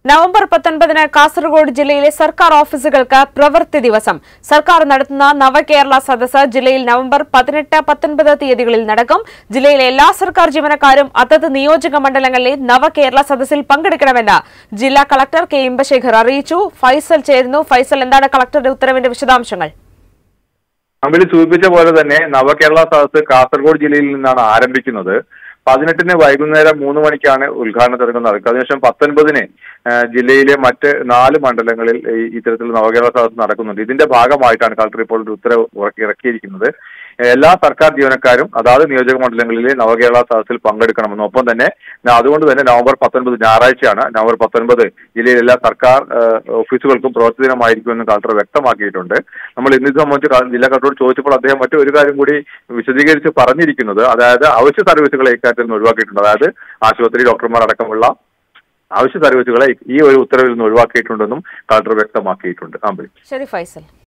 November പത്തൊൻപതിന് കാസർഗോഡ് ജില്ലയിലെ സർക്കാർ ഓഫീസുകൾക്ക് പ്രവൃത്തി ദിവസം സർക്കാർ നടത്തുന്ന നവകേരള സദസ്സ് ജില്ലയിൽ നവംബർ പതിനെട്ട് പത്തൊൻപത് തീയതികളിൽ നടക്കും ജില്ലയിലെ എല്ലാ സർക്കാർ ജീവനക്കാരും അതത് നിയോജക മണ്ഡലങ്ങളിലെ നവകേരള സദസ്സിൽ പങ്കെടുക്കണമെന്ന് ജില്ലാ കളക്ടർ കെ ഇമ്പശേഖർ അറിയിച്ചു ഫൈസൽ ചേരുന്നു ഫൈസൽ എന്താണ് കളക്ടറുടെ ഉത്തരവിന്റെ വിശദാംശങ്ങൾ അമ്പിളി സൂചിപ്പിച്ച പോലെ തന്നെ നവകേരള സദസ് കാസർഗോഡ് ജില്ലയിൽ നിന്നാണ് ആരംഭിക്കുന്നത് പതിനെട്ടിന് വൈകുന്നേരം മൂന്ന് മണിക്കാണ് ഉദ്ഘാടന ചടങ്ങ് നടക്കുക അതിനുശേഷം പത്തൊൻപതിന് ആ, ജില്ലയിലെ മറ്റ് നാല് മണ്ഡലങ്ങളിൽ ഈ- ഇത്തരത്തിൽ നവകേരള സദസ് നടക്കുന്നുണ്ട് ഇതിന്റെ ഭാഗമായിട്ടാണ് കളക്ടർ ഇപ്പോൾ ഒരു ഉത്തരവ് ഇറക്കി- ഇറക്കിയിരിക്കുന്നത് എല്ലാ സർക്കാർ ജീവനക്കാരും അതാത് നിയോജക മണ്ഡലങ്ങളിലെ നവകേരള സദസ്സിൽ പങ്കെടുക്കണമെന്നും ഒപ്പം തന്നെ ന- അതുകൊണ്ട് തന്നെ നവംബർ പത്തൊൻപത് ഞായറാഴ്ചയാണ് നവംബർ പത്തൊൻപത് ജില്ലയിലെ എല്ലാ സർക്കാർ ആ, ഓഫീസുകൾക്കും പ്രവൃത്തി ദിനമായിരിക്കുമെന്ന് കളക്ടർ വ്യക്തമാക്കിയിട്ടുണ്ട് നമ്മൾ ഇന്ന് ഇത് സംബന്ധിച്ച് ക- ജില്ലാ കളക്ടറോട് ചോദിച്ചപ്പോൾ അദ്ദേഹം മറ്റു ഒരു കാര്യം കൂടി വിശദീകരിച്ച് പറഞ്ഞിരിക്കുന്നത് അതായത് അവശ്യ സർവീസുകളെ ഇക്കാര്യത്തിൽ നിന്ന് ഒഴിവാക്കിയിട്ടുണ്ട് അതായത് ആശുപത്രി ഡോക്ടർമാർ അടക്കമുള്ള ആവശ്യ സർവീസുകളെ ഈ ഒരു ഉത്തരവിൽ നിന്ന് ഒഴിവാക്കിയിട്ടുണ്ടെന്നും കളക്ടർ വ്യക്തമാക്കിയിട്ടുണ്ട് അമ്പിളി ശരി ഫൈസൽ